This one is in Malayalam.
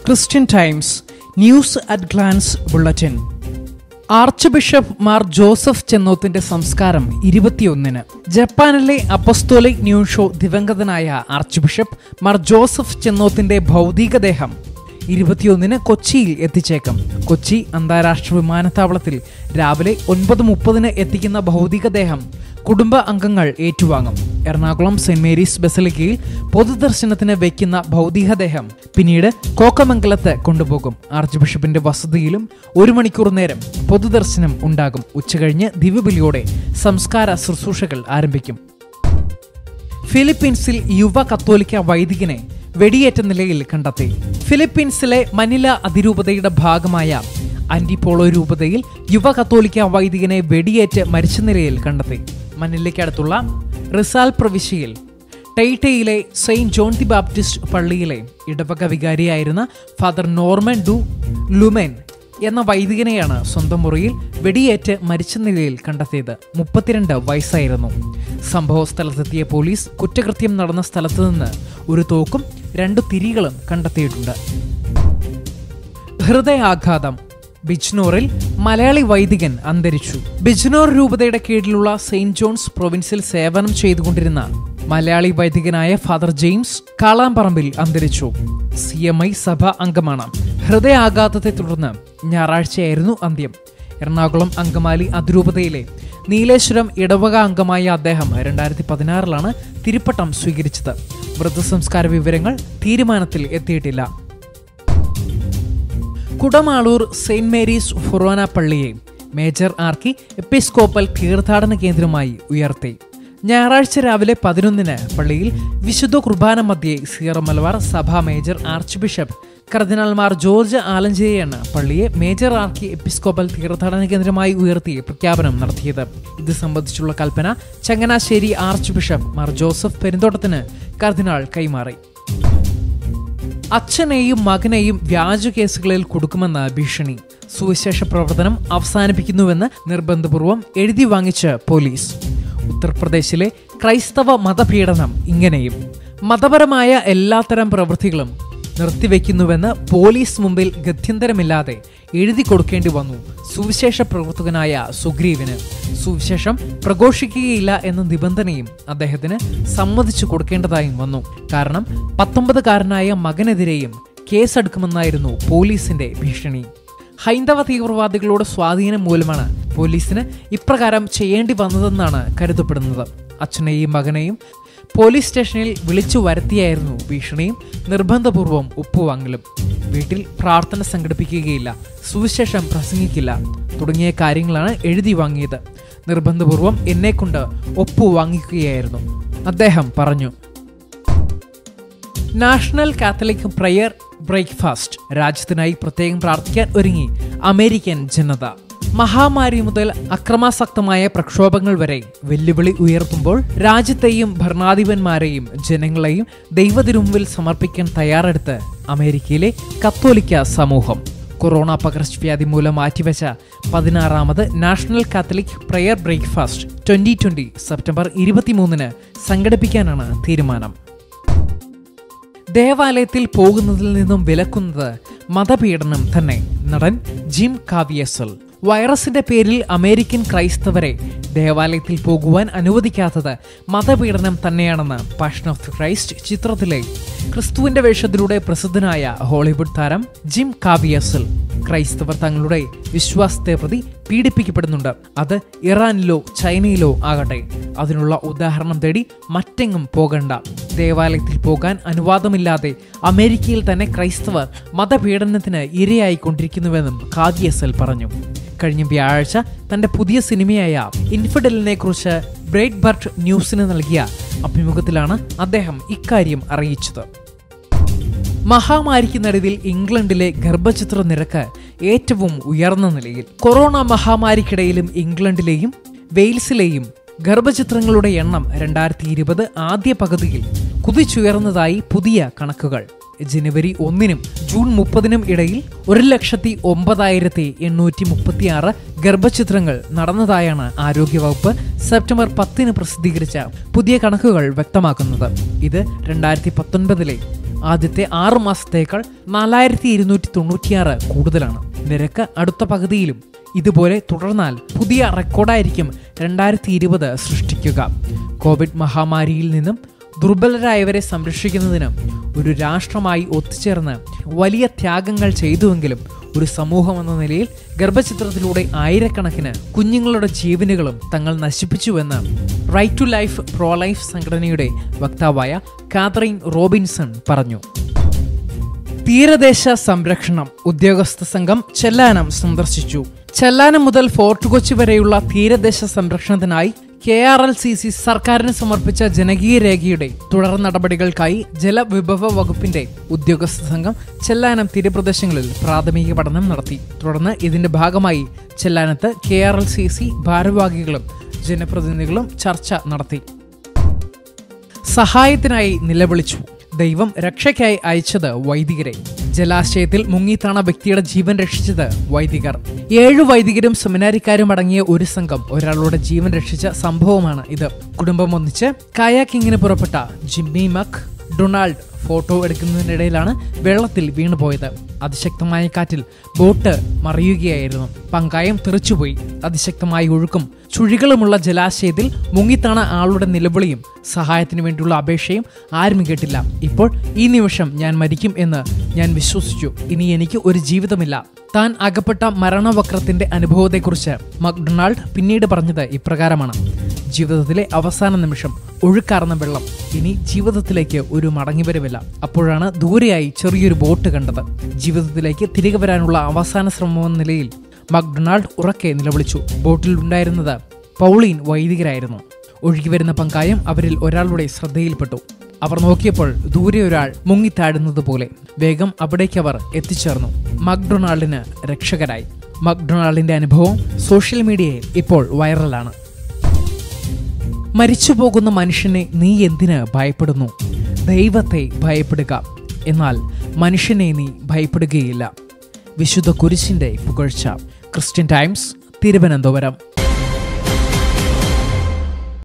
Christian Times news at glance bulletin archbishop Mar Joseph ചെന്നോത്തിന്റെ സംസ്കാരം ഇരുപത്തിയൊന്നിന് ജപ്പാനിലെ അപ്പസ്തോലിക് ന്യൂഷോ ദിവംഗതനായ ആർച്ച് ബിഷപ്പ് മാർ ജോസഫ് ചെന്നോത്തിന്റെ ഭൗതികദേഹം ഇരുപത്തിയൊന്നിന് കൊച്ചിയിൽ എത്തിച്ചേക്കും കൊച്ചി അന്താരാഷ്ട്ര വിമാനത്താവളത്തിൽ രാവിലെ ഒൻപത് മുപ്പതിന് എത്തിക്കുന്ന ഭൗതികദേഹം കുടുംബ അംഗങ്ങൾ ഏറ്റുവാങ്ങും എറണാകുളം സെന്റ് മേരീസ് ബസലിക്കയിൽ പൊതുദർശനത്തിന് വയ്ക്കുന്ന ഭൗതികദേഹം പിന്നീട് കോക്കമംഗലത്ത് കൊണ്ടുപോകും ആർച്ച് ബിഷപ്പിന്റെ വസതിയിലും ഒരു മണിക്കൂർ നേരം പൊതുദർശനം ഉണ്ടാകും ഉച്ചകഴിഞ്ഞ് ദിവ്യബലിയോടെ സംസ്കാര ശുശ്രൂഷകൾ ആരംഭിക്കും ഫിലിപ്പീൻസിൽ യുവ കത്തോലിക്ക വൈദികനെ വെടിയേറ്റ നിലയിൽ കണ്ടെത്തി ഫിലിപ്പീൻസിലെ മനില അതിരൂപതയുടെ ഭാഗമായ ആന്റിപോളോ രൂപതയിൽ യുവ കത്തോലിക്ക വൈദികനെ വെടിയേറ്റ് മരിച്ച നിലയിൽ കണ്ടെത്തി മനിലയ്ക്കടുത്തുള്ള റിസാൽ പ്രവിശ്യയിൽ ടൈറ്റയിലെ സെയിന്റ് ജോൺ ദി ബാപ്റ്റിസ്റ്റ് പള്ളിയിലെ ഇടവക വികാരിയായിരുന്ന ഫാദർ നോർമൻ ഡു ലുമെൻ എന്ന വൈദികനെയാണ് സ്വന്തം മുറിയിൽ വെടിയേറ്റ് മരിച്ച നിലയിൽ കണ്ടെത്തിയത് മുപ്പത്തിരണ്ട് വയസ്സായിരുന്നു സംഭവ സ്ഥലത്തെത്തിയ പോലീസ് കുറ്റകൃത്യം നടന്ന സ്ഥലത്ത് നിന്ന് ഒരു തോക്കും രണ്ടു തിരികളും കണ്ടെത്തിയിട്ടുണ്ട് ഹൃദയാഘാതം ബിജ്നോറിൽ മലയാളി വൈദികൻ അന്തരിച്ചു ബിജ്നോർ രൂപതയുടെ കീഴിലുള്ള സെയിന്റ് ജോൺസ് പ്രൊവിൻസിൽ സേവനം ചെയ്തുകൊണ്ടിരുന്ന മലയാളി വൈദികനായ ഫാദർ ജെയിംസ് കാളാമ്പറമ്പിൽ അന്തരിച്ചു സി എം ഐ സഭ അംഗമാണ് ഹൃദയാഘാതത്തെ തുടർന്ന് ഞായറാഴ്ചയായിരുന്നു അന്ത്യം എറണാകുളം അങ്കമാലി അതിരൂപതയിലെ നീലേശ്വരം ഇടവക അംഗമായ അദ്ദേഹം രണ്ടായിരത്തി പതിനാറിലാണ് തിരുപ്പട്ടം സ്വീകരിച്ചത് മൃതസംസ്കാര വിവരങ്ങൾ തീരുമാനത്തിൽ എത്തിയിട്ടില്ല കുടമാളൂർ സെയിന്റ് മേരീസ് ഫൊറോന പള്ളിയെ മേജർ ആർക്കി എപ്പിസ്കോപ്പൽ തീർത്ഥാടന കേന്ദ്രമായി ഉയർത്തി ഞായറാഴ്ച രാവിലെ പതിനൊന്നിന് പള്ളിയിൽ വിശുദ്ധ കുർബാന മധ്യേ സീറ മലബാർ സഭാ മേജർ ആർച്ച് ബിഷപ്പ് കർദിനാൾമാർ ജോർജ് ആലഞ്ചേരിയാണ് പള്ളിയെ മേജർ ആർക്കി എപ്പിസ്കോപ്പൽ തീർത്ഥാടന കേന്ദ്രമായി ഉയർത്തി പ്രഖ്യാപനം നടത്തിയത് ഇത് സംബന്ധിച്ചുള്ള കൽപ്പന Changanassery archbishop Mar Joseph പെരുന്തോട്ടത്തിന് കർദിനാൾ കൈമാറി അച്ഛനെയും മകനെയും വ്യാജ കേസുകളിൽ കൊടുക്കുമെന്ന് ഭീഷണി സുവിശേഷ പ്രവർത്തനം അവസാനിപ്പിക്കുന്നുവെന്ന് നിർബന്ധപൂർവം എഴുതി വാങ്ങിച്ച് പോലീസ് ഉത്തർപ്രദേശിലെ ക്രൈസ്തവ മതപീഡനം ഇങ്ങനെയും മതപരമായ എല്ലാത്തരം പ്രവൃത്തികളും നിർത്തിവെക്കുന്നുവെന്ന് പോലീസ് മുമ്പിൽ ഗത്യന്തരമില്ലാതെ എഴുതി കൊടുക്കേണ്ടി വന്നു സുവിശേഷ പ്രവർത്തകനായ സുഗ്രീവിന് സുവിശേഷം പ്രഘോഷിക്കുകയില്ല എന്ന നിബന്ധനയും അദ്ദേഹത്തിന് സമ്മതിച്ചു കൊടുക്കേണ്ടതായും വന്നു കാരണം പത്തൊമ്പതുകാരനായ മകനെതിരെയും കേസെടുക്കുമെന്നായിരുന്നു പോലീസിന്റെ ഭീഷണി ഹൈന്ദവ തീവ്രവാദികളുടെ സ്വാധീനം മൂലമാണ് പോലീസിന് ഇപ്രകാരം ചെയ്യേണ്ടി വന്നതെന്നാണ് കരുതപ്പെടുന്നത് അച്ഛനെയും മകനെയും പോലീസ് സ്റ്റേഷനിൽ വിളിച്ചു വരുത്തിയായിരുന്നു ഭീഷണിയും നിർബന്ധപൂർവം ഒപ്പുവാങ്ങലും വീട്ടിൽ പ്രാർത്ഥന സംഘടിപ്പിക്കുകയില്ല സുവിശേഷം പ്രസംഗിക്കില്ല തുടങ്ങിയ കാര്യങ്ങളാണ് എഴുതി വാങ്ങിയത് നിർബന്ധപൂർവം എന്നെക്കൊണ്ട് ഒപ്പു വാങ്ങിക്കുകയായിരുന്നു അദ്ദേഹം പറഞ്ഞു നാഷണൽ കാത്തലിക് പ്രയർ ബ്രേക്ക്ഫാസ്റ്റ് രാജ്യത്തിനായി പ്രത്യേകം പ്രാർത്ഥിക്കാൻ ഒരുങ്ങി അമേരിക്കൻ ജനത മഹാമാരി മുതൽ അക്രമാസക്തമായ പ്രക്ഷോഭങ്ങൾ വരെ വെല്ലുവിളി ഉയർത്തുമ്പോൾ രാജ്യത്തെയും ഭരണാധിപന്മാരെയും ജനങ്ങളെയും ദൈവതിരുമുമ്പിൽ സമർപ്പിക്കാൻ തയ്യാറെടുത്ത് അമേരിക്കയിലെ കത്തോലിക്ക സമൂഹം കൊറോണ പകർച്ചവ്യാധി മൂലം മാറ്റിവെച്ച പതിനാറാമത് national Catholic prayer breakfast twenty twenty September ഇരുപത്തിമൂന്നിന് സംഘടിപ്പിക്കാനാണ് തീരുമാനം ദേവാലയത്തിൽ പോകുന്നതിൽ നിന്നും വിലക്കുന്നത് മതപീഡനം തന്നെ നടൻ ജിം കാവിയസൽ വൈറസിന്റെ പേരിൽ അമേരിക്കൻ ക്രൈസ്തവരെ ദേവാലയത്തിൽ പോകുവാൻ അനുവദിക്കാത്തത് മതപീഡനം തന്നെയാണെന്ന് പാഷൻ ഓഫ് ദി ക്രൈസ്റ്റ് ചിത്രത്തിലെ ക്രിസ്തുവിന്റെ വേഷത്തിലൂടെ പ്രസിദ്ധനായ ഹോളിവുഡ് താരം ജിം കാവിയസൽ ക്രൈസ്തവർ തങ്ങളുടെ വിശ്വാസത്തെ പ്രതി പീഡിപ്പിക്കപ്പെടുന്നുണ്ട് അത് ഇറാനിലോ ചൈനയിലോ ആകട്ടെ അതിനുള്ള ഉദാഹരണം തേടി മറ്റെങ്ങും പോകണ്ട ദേവാലയത്തിൽ പോകാൻ അനുവാദമില്ലാതെ അമേരിക്കയിൽ തന്നെ ക്രൈസ്തവർ മതപീഡനത്തിന് ഇരയായിക്കൊണ്ടിരിക്കുന്നുവെന്നും കാദിയസൽ പറഞ്ഞു കഴിഞ്ഞ വ്യാഴാഴ്ച തന്റെ പുതിയ സിനിമയായ ഇൻഫിഡലിനെ കുറിച്ച് ബ്രേഡ് ബർട്ട് ന്യൂസിന് നൽകിയ അഭിമുഖത്തിലാണ് അദ്ദേഹം ഇക്കാര്യം അറിയിച്ചത് മഹാമാരിക്ക് നടുവിൽ ഇംഗ്ലണ്ടിലെ ഗർഭചിത്ര നിരക്ക് ഏറ്റവും ഉയർന്ന നിലയിൽ കൊറോണ മഹാമാരിക്കിടയിലും ഇംഗ്ലണ്ടിലെയും വെയിൽസിലെയും ഗർഭചിത്രങ്ങളുടെ എണ്ണം രണ്ടായിരത്തി ഇരുപത് ആദ്യ പകുതിയിൽ കുതിച്ചുയർന്നതായി പുതിയ കണക്കുകൾ ജനുവരി ഒന്നിനും ജൂൺ മുപ്പതിനും ഇടയിൽ ഒരു ലക്ഷത്തി ഒമ്പതായിരത്തി എണ്ണൂറ്റി മുപ്പത്തി ആറ് ഗർഭചിത്രങ്ങൾ നടന്നതായാണ് ആരോഗ്യവകുപ്പ് സെപ്റ്റംബർ പത്തിന് പ്രസിദ്ധീകരിച്ച പുതിയ കണക്കുകൾ വ്യക്തമാക്കുന്നത് ഇത് രണ്ടായിരത്തി പത്തൊൻപതിലെ ആദ്യത്തെ ആറു മാസത്തേക്കാൾ നാലായിരത്തി ഇരുന്നൂറ്റി തൊണ്ണൂറ്റിയാറ് കൂടുതലാണ് നിരക്ക് അടുത്ത പകുതിയിലും ഇതുപോലെ തുടർന്നാൽ പുതിയ റെക്കോർഡായിരിക്കും രണ്ടായിരത്തി ഇരുപത് സൃഷ്ടിക്കുക കോവിഡ് മഹാമാരിയിൽ നിന്നും ദുർബലരായവരെ സംരക്ഷിക്കുന്നതിന് ഒരു രാഷ്ട്രമായി ഒത്തുചേർന്ന് വലിയ ത്യാഗങ്ങൾ ചെയ്തുവെങ്കിലും ഒരു സമൂഹം എന്ന നിലയിൽ ഗർഭചിത്രത്തിലൂടെ ആയിരക്കണക്കിന് കുഞ്ഞുങ്ങളുടെ ജീവനുകളും തങ്ങൾ നശിപ്പിച്ചുവെന്ന് right to life pro life സംഘടനയുടെ വക്താവായ കാതറിൻ റോബിൻസൺ പറഞ്ഞു തീരദേശ സംരക്ഷണം ഉദ്യോഗസ്ഥ സംഘം ചെല്ലാനം സന്ദർശിച്ചു ചെല്ലാനം മുതൽ ഫോർട്ട് കൊച്ചി വരെയുള്ള തീരദേശ സംരക്ഷണത്തിനായി K R L C C സർക്കാരിന് സമർപ്പിച്ച ജനകീയ രേഖയുടെ തുടർ നടപടികൾക്കായി ജലവിഭവ വകുപ്പിന്റെ ഉദ്യോഗസ്ഥ സംഘം ചെല്ലാനം തീരപ്രദേശങ്ങളിൽ പ്രാഥമിക പഠനം നടത്തി തുടർന്ന് ഇതിന്റെ ഭാഗമായി ചെല്ലാനത്ത് K R L C C ഭാരവാഹികളും ജനപ്രതിനിധികളും ചർച്ച നടത്തി സഹായത്തിനായി നിലവിളിച്ചു ദൈവം രക്ഷയ്ക്കായി അയച്ചത് വൈദികരെ ജലാശയത്തിൽ മുങ്ങിത്താണ വ്യക്തിയുടെ ജീവൻ രക്ഷിച്ചത് വൈദികർ ഏഴു വൈദികരും സെമിനാരിക്കാരും അടങ്ങിയ ഒരു സംഘം ഒരാളുടെ ജീവൻ രക്ഷിച്ച സംഭവമാണ് ഇത് കുടുംബം ഒന്നിച്ച് കായാക്കിങ്ങിന് പുറപ്പെട്ട ജിമ്മി മക് ഡൊണാൾഡ് ഫോട്ടോ എടുക്കുന്നതിനിടയിലാണ് വെള്ളത്തിൽ വീണുപോയത് അതിശക്തമായ കാറ്റിൽ ബോട്ട് മറിയുകയായിരുന്നു പങ്കായം തെറിച്ചുപോയി അതിശക്തമായ ഒഴുക്കും ചുഴികളുമുള്ള ജലാശയത്തിൽ മുങ്ങിത്താണ ആളുടെ നിലവിളിയും സഹായത്തിനു വേണ്ടിയുള്ള അപേക്ഷയും ആരും കേട്ടില്ല ഇപ്പോൾ ഈ നിമിഷം ഞാൻ മരിക്കും എന്ന് ഞാൻ വിശ്വസിച്ചു ഇനി എനിക്ക് ഒരു ജീവിതമില്ല താൻ അകപ്പെട്ട മരണവക്രത്തിന്റെ അനുഭവത്തെക്കുറിച്ച് മക്ഡൊണാൾഡ് പിന്നീട് പറഞ്ഞത് ഇപ്രകാരമാണ് ജീവിതത്തിലെ അവസാന നിമിഷം ഒഴുക്കാർന്ന വെള്ളം ഇനി ജീവിതത്തിലേക്ക് ഒരു മടങ്ങിവരവില്ല അപ്പോഴാണ് ദൂരെയായി ചെറിയൊരു ബോട്ട് കണ്ടത് ജീവിതത്തിലേക്ക് തിരികെ വരാനുള്ള അവസാന ശ്രമം എന്ന നിലയിൽ മക്ഡൊണാൾഡ് ഉറക്കെ നിലവിളിച്ചു ബോട്ടിൽ ഉണ്ടായിരുന്നത് പൗളീൻ വൈദികരായിരുന്നു ഒഴുകിവരുന്ന പങ്കായം അവരിൽ ഒരാളുടെ ശ്രദ്ധയിൽപ്പെട്ടു അവർ നോക്കിയപ്പോൾ ദൂരെ ഒരാൾ മുങ്ങിത്താഴുന്നത് പോലെ വേഗം അവിടേക്ക് അവർ എത്തിച്ചേർന്നു മക്ഡൊണാൾഡിന് രക്ഷകരായി മക്ഡൊണാൾഡിന്റെ അനുഭവം സോഷ്യൽ മീഡിയയിൽ ഇപ്പോൾ വൈറലാണ് മരിച്ചുപോകുന്ന മനുഷ്യനെ നീ എന്തിന് ഭയപ്പെടുന്നു ദൈവത്തെ ഭയപ്പെടുക എന്നാൽ മനുഷ്യനെ നീ ഭയപ്പെടുകയില്ല വിശുദ്ധ കുരിശിന്റെ പുകഴ്ച ക്രിസ്ത്യൻ ടൈംസ് തിരുവനന്തപുരം